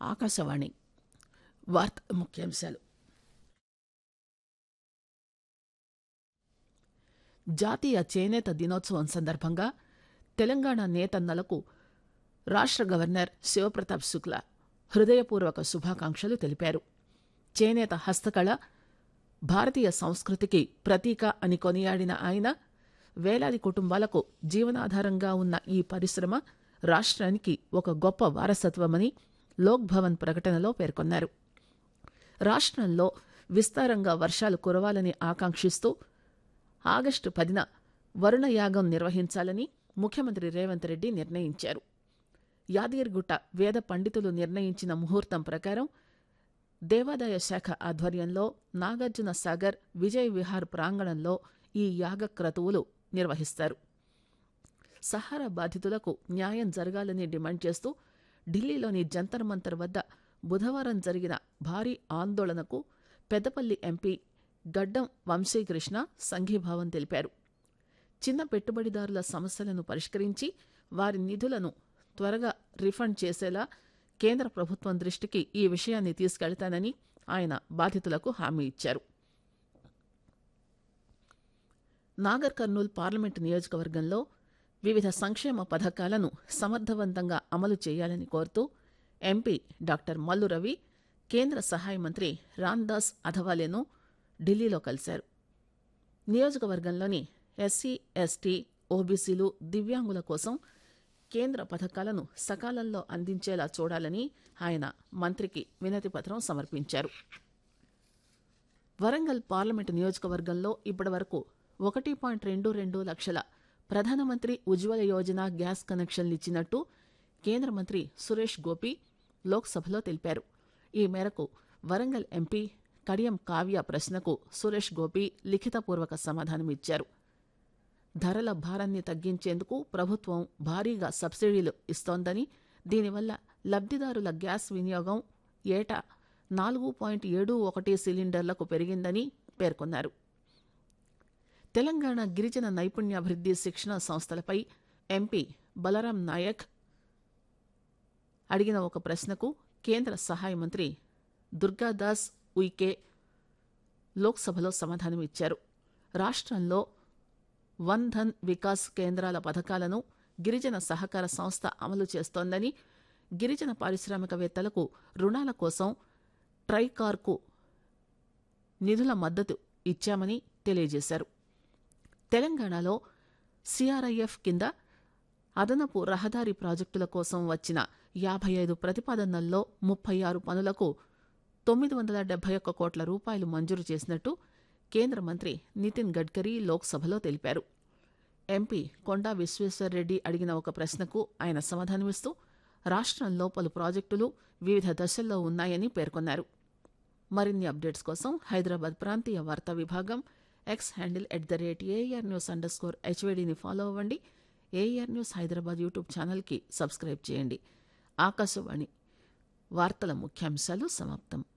ఆకాశవాణి వార్త ముఖ్యాంశాలు జాతీయ చేనేత దినోత్సవం సందర్భంగా తెలంగాణ నేతన్నలకు రాష్ట్ర గవర్నర్ శివప్రతాప్ శుక్లా హృదయపూర్వక శుభాకాంక్షలు తెలిపారు చేనేత హస్తకళ భారతీయ సంస్కృతికి ప్రతీక అని కొనియాడిన ఆయన వేలాది కుటుంబాలకు జీవనాధారంగా ఉన్న ఈ పరిశ్రమ రాష్ట్రానికి ఒక గొప్ప వారసత్వమని లోక్ భవన్ ప్రకటనలో పేర్కొన్నారు రాష్ట్రంలో విస్తారంగా వర్షాలు కురవాలని ఆకాంక్షిస్తూ ఆగస్టు పదిన వరుణయాగం నిర్వహించాలని ముఖ్యమంత్రి రేవంత్ రెడ్డి నిర్ణయించారు యాదగిరిగుట్ట వేద పండితులు నిర్ణయించిన ముహూర్తం ప్రకారం దేవాదాయ శాఖ ఆధ్వర్యంలో నాగార్జున సాగర్ విజయ్ విహార్ ప్రాంగణంలో ఈ యాగ క్రతువులు నిర్వహిస్తారు సహారా బాధితులకు న్యాయం జరగాలని డిమాండ్ చేస్తూ ఢిల్లీలోని జంతర్ మంతర్ వద్ద బుధవారం జరిగిన భారీ ఆందోళనకు పెద్దపల్లి ఎంపీ గడ్డం వంశీకృష్ణ సంఘీభావం తెలిపారు చిన్న పెట్టుబడిదారుల సమస్యలను పరిష్కరించి వారి నిధులను త్వరగా రిఫండ్ చేసేలా కేంద్ర ప్రభుత్వం దృష్టికి ఈ విషయాన్ని తీసుకెళ్తానని ఆయన బాధితులకు హామీ ఇచ్చారు నాగర్ కర్నూల్ పార్లమెంటు నియోజకవర్గంలో వివిధ సంక్షేమ పథకాలను సమర్థవంతంగా అమలు చేయాలని కోరుతూ ఎంపీ డాక్టర్ మల్లు రవి కేంద్ర సహాయ మంత్రి రామ్దాస్ అథవాలేను ఢిల్లీలో కలిశారు నియోజకవర్గంలోని ఎస్సీ ఎస్టీ ఓబీసీలు దివ్యాంగుల కోసం కేంద్ర పథకాలను సకాలంలో అందించేలా చూడాలని ఆయన మంత్రికి వినతిపత్రం సమర్పించారు వరంగల్ పార్లమెంటు నియోజకవర్గంలో ఇప్పటివరకు ఒకటి పాయింట్ రెండు రెండు లక్షల ప్రధానమంత్రి ఉజ్వల యోజన గ్యాస్ కనెక్షన్లు ఇచ్చినట్టు కేంద్ర మంత్రి సురేష్ గోపి లోక్సభలో తెలిపారు ఈ మేరకు వరంగల్ ఎంపీ కడియం కావ్య ప్రశ్నకు సురేష్ గోపి లిఖితపూర్వక సమాధానమిచ్చారు ధరల భారాన్ని తగ్గించేందుకు ప్రభుత్వం భారీగా సబ్సిడీలు ఇస్తోందని దీనివల్ల లబ్దిదారుల గ్యాస్ వినియోగం ఏటా నాలుగు పాయింట్ ఏడు ఒకటి సిలిండర్లకు పెరిగిందని పేర్కొన్నారు తెలంగాణ గిరిజన నైపుణ్యాభివృద్ధి శిక్షణ సంస్థలపై ఎంపీ బలరాం నాయక్ అడిగిన ఒక ప్రశ్నకు కేంద్ర సహాయ మంత్రి దుర్గాదాస్ ఉయికే లోక్సభలో సమాధానమిచ్చారు రాష్ట్రంలో వన్ ధన్ వికాస్ కేంద్రాల పథకాలను గిరిజన సహకార సంస్థ అమలు చేస్తోందని గిరిజన పారిశ్రామికవేత్తలకు రుణాల కోసం ట్రైకార్కు నిధుల మద్దతు ఇచ్చామని తెలియజేశారు తెలంగాణలో సిఆర్ఐఎఫ్ కింద అదనపు రహదారి ప్రాజెక్టుల కోసం వచ్చిన యాభై ఐదు ప్రతిపాదనల్లో ముప్పై ఆరు పనులకు తొమ్మిది వందల డెబ్బై ఒక్క కోట్ల రూపాయలు మంజూరు చేసినట్టు కేంద్ర మంత్రి నితిన్ గడ్కరీ లోక్సభలో తెలిపారు ఎంపీ కొండా విశ్వేశ్వర్రెడ్డి అడిగిన ఒక ప్రశ్నకు ఆయన సమాధానమిస్తూ రాష్ట్రంలో పలు ప్రాజెక్టులు వివిధ దశల్లో ఉన్నాయని పేర్కొన్నారు మరిన్ని అప్డేట్స్ కోసం హైదరాబాద్ ప్రాంతీయ వార్తా విభాగం X handle at the rate AR news underscore హెచ్వేడిని ఫాలో అవ్వండి ఏఆర్ న్యూస్ హైదరాబాద్ యూట్యూబ్ ఛానల్కి సబ్స్క్రైబ్ చేయండి ఆకాశవాణి వార్తల ముఖ్యాంశాలు సమాప్తం